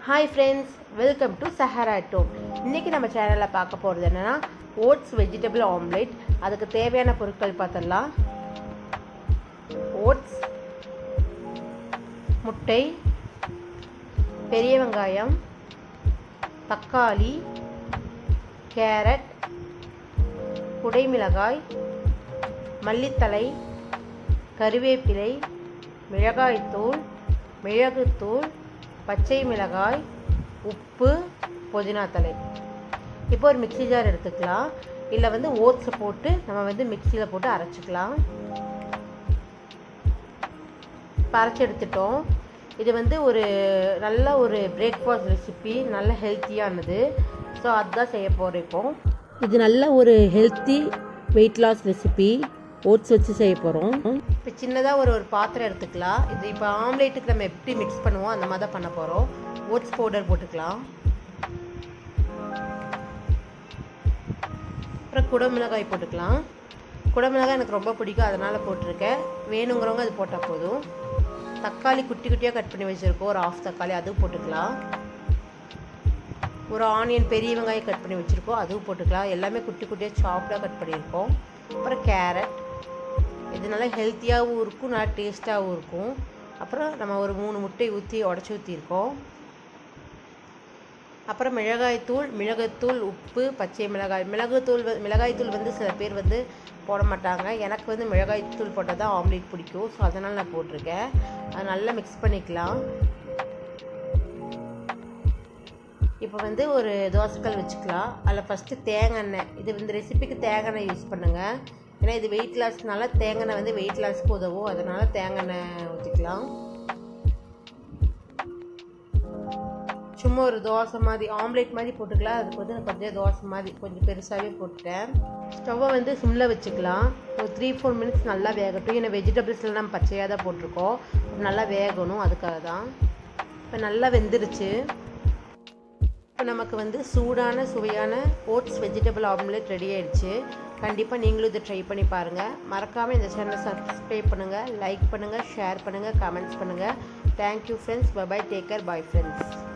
hi friends welcome to Sahara dome இன்றைக்கி நம்ம சேனலில் பார்க்க போகிறது என்னென்னா ஓட்ஸ் வெஜிடபிள் ஆம்லேட் அதுக்கு தேவையான பொருட்கள் பார்த்துடலாம் ஓட்ஸ் முட்டை பெரிய வெங்காயம் தக்காளி கேரட் குடைமிளகாய் மல்லித்தலை கருவேப்பிலை மிளகாய்த்தூள் மிளகுத்தூள் பச்சை மிளகாய் உப்பு புதினா தலை இப்போ ஒரு மிக்ஸி ஜார் எடுத்துக்கலாம் இல்லை வந்து ஓட்ஸை போட்டு நம்ம வந்து மிக்சியில் போட்டு அரைச்சிக்கலாம் இப்போ அரைச்சி எடுத்துட்டோம் இது வந்து ஒரு நல்ல ஒரு பிரேக்ஃபாஸ்ட் ரெசிபி நல்ல ஹெல்த்தியானது ஸோ அதுதான் செய்ய போகிறோம் இப்போ இது நல்ல ஒரு healthy weight loss recipe oats வச்சு செய்ய போகிறோம் இப்போ சின்னதாக ஒரு ஒரு பாத்திரம் எடுத்துக்கலாம் இது இப்போ ஆம்லேட்டுக்கு நம்ம எப்படி மிக்ஸ் பண்ணுவோம் அந்த மாதிரி தான் பண்ண போகிறோம் ஓட்ஸ் பவுடர் போட்டுக்கலாம் அப்புறம் குடமிளகாய் போட்டுக்கலாம் குடமிளகாய் எனக்கு ரொம்ப பிடிக்கும் அதனால் போட்டிருக்கேன் வேணுங்கிறவங்க அது போட்டால் போதும் தக்காளி குட்டி குட்டியாக கட் பண்ணி வச்சுருக்கோம் ஒரு ஆஃப் தக்காளி அதுவும் போட்டுக்கலாம் ஒரு ஆனியன் பெரிய வெங்காயம் கட் பண்ணி வச்சுருக்கோம் அதுவும் போட்டுக்கலாம் எல்லாமே குட்டி குட்டியாக சாப்டாக கட் பண்ணியிருக்கோம் அப்புறம் கேரட் இது நல்லா ஹெல்த்தியாகவும் இருக்கும் நல்லா டேஸ்ட்டாகவும் இருக்கும் அப்புறம் நம்ம ஒரு மூணு முட்டை ஊற்றி உடச்சி ஊற்றிருக்கோம் அப்புறம் மிளகாய்த்தூள் மிளகுத்தூள் உப்பு பச்சை மிளகாய் மிளகுத்தூள் மிளகாய்த்தூள் வந்து சில பேர் வந்து போட மாட்டாங்க எனக்கு வந்து மிளகாய்த்தூள் போட்டால் தான் ஆம்லேட் பிடிக்கும் ஸோ அதனால் நான் போட்டிருக்கேன் அது நல்லா மிக்ஸ் பண்ணிக்கலாம் இப்போ வந்து ஒரு தோசைக்கல் வச்சுக்கலாம் அதில் ஃபஸ்ட்டு தேங்காய் எண்ணெய் இது வந்து ரெசிபிக்கு தேங்காய் எண்ணெய் யூஸ் பண்ணுங்கள் ஏன்னா இது வெயிட் லாஸ்னால தேங்காய் எண்ணெய் வந்து வெயிட் லாஸ்க்கு உதவும் அதனால் தேங்காய் எண்ணெய் ஊற்றிக்கலாம் சும்மா ஒரு தோசை மாதிரி ஆம்லேட் மாதிரி போட்டுக்கலாம் அதுக்கு வந்து கொஞ்சம் தோசை மாதிரி கொஞ்சம் பெருசாகவே போட்டுட்டேன் ஸ்டவ்வை வந்து சிம்மில் வச்சுக்கலாம் ஒரு த்ரீ ஃபோர் மினிட்ஸ் நல்லா வேகட்டும் ஏன்னா வெஜிடபிள்ஸ்லாம் நம்ம பச்சையாக தான் போட்டிருக்கோம் நல்லா வேகணும் அதுக்காக தான் இப்போ நல்லா வெந்துருச்சு இப்போ நமக்கு வந்து சூடான சுவையான ஓட்ஸ் வெஜிடபிள் ஆம்லேட் ரெடி ஆயிடுச்சு கண்டிப்பாக நீங்களும் இதை ட்ரை பண்ணி பாருங்கள் மறக்காமல் இந்த சேனலை சப்ஸ்கிரைப் பண்ணுங்கள் லைக் பண்ணுங்கள் ஷேர் பண்ணுங்கள் கமெண்ட்ஸ் பண்ணுங்கள் thank you friends bye bye take care bye friends